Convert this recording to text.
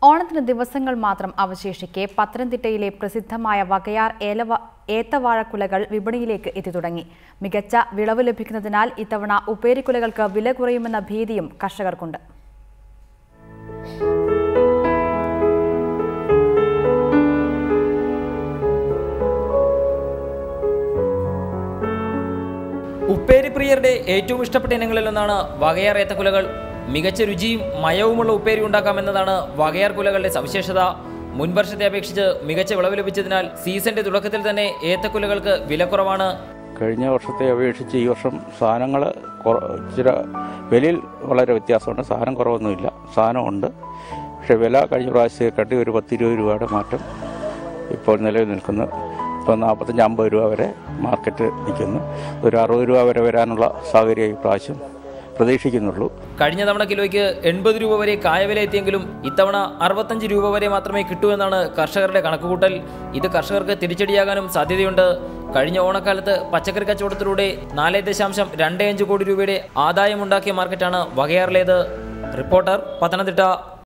ഓണത്തിന് ദിവസങ്ങൾ മാത്രം അവശേഷിക്കെ പത്തനംതിട്ടയിലെ പ്രസിദ്ധമായ വകയാർ ഏലവ ഏത്തവാഴക്കുലകൾ വിപണിയിലേക്ക് എത്തിത്തുടങ്ങി മികച്ച വിളവ് ലഭിക്കുന്നതിനാൽ ഇത്തവണ ഉപ്പേരിക്കുലകൾക്ക് വില കുറയുമെന്ന ഭീതിയും കർഷകർക്കുണ്ട് ഉപ്പേരി പ്രിയരുടെ ഏറ്റവും ഇഷ്ടപ്പെട്ട ഇനങ്ങളിലൊന്നാണ് വകയാർ ഏത്തക്കുലകൾ മികച്ച രുചിയും മയവുമുള്ള ഉപ്പേരി ഉണ്ടാക്കാമെന്നതാണ് വകയാർ കുലകളുടെ സവിശേഷത മുൻവർഷത്തെ അപേക്ഷിച്ച് മികച്ച വിളവ് ലഭിച്ചതിനാൽ സീസന്റെ തുടക്കത്തിൽ തന്നെ ഏത്തക്കുലകൾക്ക് വിലക്കുറവാണ് കഴിഞ്ഞ വർഷത്തെ അപേക്ഷിച്ച് ഈ വർഷം സാധനങ്ങൾ ഇച്ചിരി വിലയിൽ വളരെ വ്യത്യാസമുണ്ട് സാധനം കുറവൊന്നുമില്ല സാധനമുണ്ട് പക്ഷേ വില കഴിഞ്ഞ പ്രാവശ്യത്തെക്കാട്ടി ഒരു പത്ത് ഇരുപത് രൂപയുടെ മാറ്റം ഇപ്പോൾ നിലവിൽ നിൽക്കുന്നു ഇപ്പോൾ നാൽപ്പത്തഞ്ച് അമ്പത് രൂപ വരെ മാർക്കറ്റ് നിൽക്കുന്നു ഒരു അറുപത് രൂപ വരെ വരാനുള്ള സാഹചര്യം ഈ പ്രാവശ്യം പ്രതീക്ഷിക്കുന്നുള്ളൂ കഴിഞ്ഞ തവണ കിലോയ്ക്ക് എൺപത് രൂപ വരെ കായവില എത്തിയെങ്കിലും ഇത്തവണ അറുപത്തഞ്ച് രൂപ വരെ മാത്രമേ കിട്ടൂ എന്നാണ് കർഷകരുടെ കണക്കുകൂട്ടൽ ഇത് കർഷകർക്ക് തിരിച്ചടിയാകാനും സാധ്യതയുണ്ട് കഴിഞ്ഞ ഓണക്കാലത്ത് പച്ചക്കറി കച്ചവടത്തിലൂടെ നാല് ദശാംശം രണ്ട് അഞ്ച് കോടി രൂപയുടെ ആദായമുണ്ടാക്കിയ മാർക്കറ്റാണ് വകയാറിലേത് റിപ്പോർട്ടർ പത്തനംതിട്ട